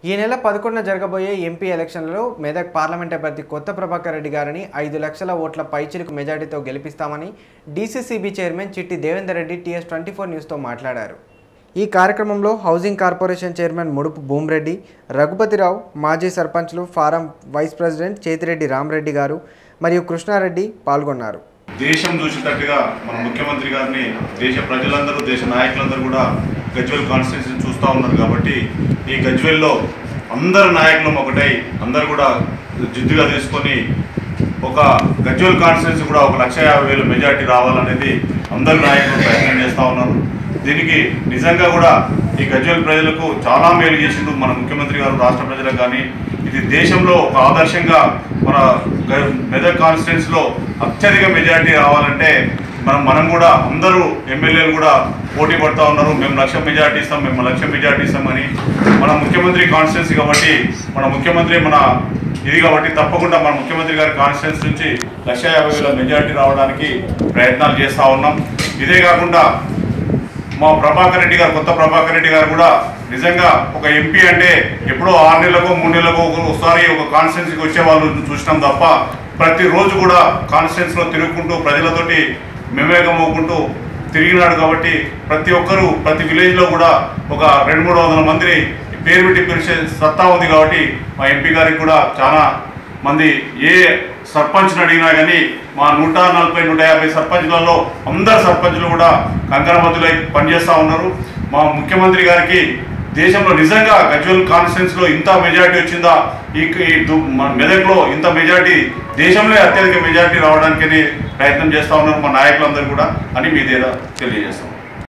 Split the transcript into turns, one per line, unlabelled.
ఈ నెల పదకొండున జరగబోయే ఎంపీ ఎలక్షన్లలో మెదక్ పార్లమెంట్ అభ్యర్థి కొత్త ప్రభాకర్ రెడ్డి గారిని ఐదు లక్షల ఓట్ల పైచిలుకు మెజార్టీతో గెలిపిస్తామని DCCB chairman Chitti Devender Reddy TS twenty four న్యూస్తో మాట్లాడారు ఈ కార్యక్రమంలో హౌసింగ్ కార్పొరేషన్ చైర్మన్ ముడుపు భూమిరెడ్డి రఘుపతిరావు మాజీ సర్పంచ్లు former vice president Chethireddy Ramareddy garu మరియు కృష్ణారెడ్డి పాల్గొన్నారు
దేశం చూసేటట్టుగా మన ముఖ్యమంత్రి గారిని దేశ ప్రజలందరూ దేశ నాయకులందరూ కూడా గజ్వెల్ కాన్స్టిట్యూన్సీని చూస్తూ ఉన్నారు కాబట్టి ఈ గజ్వెల్లో అందరు నాయకులు ఒకటై అందరు కూడా జిద్దుగా తీసుకొని ఒక గజ్వెల్ కాన్స్టిట్యూన్సీ కూడా ఒక లక్ష యాభై వేల మెజార్టీ రావాలనేది అందరు నాయకులు ప్రయత్నం చేస్తూ ఉన్నారు దీనికి నిజంగా కూడా ఈ గజ్వెల్ ప్రజలకు చాలా మేలు చేసిండు మన ముఖ్యమంత్రి గారు రాష్ట్ర ప్రజలకు కానీ ఇది దేశంలో ఒక ఆదర్శంగా మన గ- మెదక్ కాన్స్టిట్యున్సీలో అత్యధిక మెజారిటీ రావాలంటే మనం మనం కూడా అందరూ ఎమ్మెల్యేలు కూడా పోటీ పడుతూ ఉన్నారు మేము లక్ష మెజార్టీ ఇస్తాం మేము లక్ష మెజార్టీ ఇస్తామని మన ముఖ్యమంత్రి కాన్స్టిట్యున్సీ కాబట్టి మన ముఖ్యమంత్రి మన ఇది కాబట్టి తప్పకుండా మన ముఖ్యమంత్రి గారి కాన్స్టిట్యున్సీ నుంచి లక్ష యాభై వేల మెజార్టీ రావడానికి ప్రయత్నాలు చేస్తూ ఉన్నాం ఇదే కాకుండా మా ప్రభాకర్ రెడ్డి గారు కొత్త ప్రభాకర్ రెడ్డి గారు కూడా నిజంగా ఒక ఎంపీ అంటే ఎప్పుడో ఆరు నెలలకు మూడు నెలలకు ఒకసారి ఒక కాన్స్టిట్యున్సీకి వచ్చే వాళ్ళు చూసినాం తప్ప ప్రతిరోజు కూడా కాన్స్టిట్యున్సీలో తిరుగుకుంటూ ప్రజలతోటి మెమేకం అవ్వుకుంటూ తిరిగినాడు కాబట్టి ప్రతి ఒక్కరూ ప్రతి విలేజ్లో కూడా ఒక రెండు మూడు వందల మందిని పేరు పెట్టి పిలిచే సత్తా ఉంది కాబట్టి మా ఎంపీ గారికి కూడా చాలా మంది ఏ సర్పంచ్ని అడిగినా కానీ మా నూట నలభై నూట యాభై సర్పంచ్లలో అందరు సర్పంచ్లు కూడా కంకణబద్దులై పనిచేస్తూ ఉన్నారు మా ముఖ్యమంత్రి గారికి దేశంలో నిజంగా గజ్వల్ కాన్స్టిట్యున్సీలో ఇంత మెజారిటీ వచ్చిందా ఈ ఈ దు- మన మెదక్లో ఇంత మెజారిటీ దేశంలో అత్యధిక మెజారిటీ రావడానికి ప్రయత్నం చేస్తూ ఉన్నారు మా నాయకులందరూ కూడా అని మీ దగ్గర తెలియజేస్తాం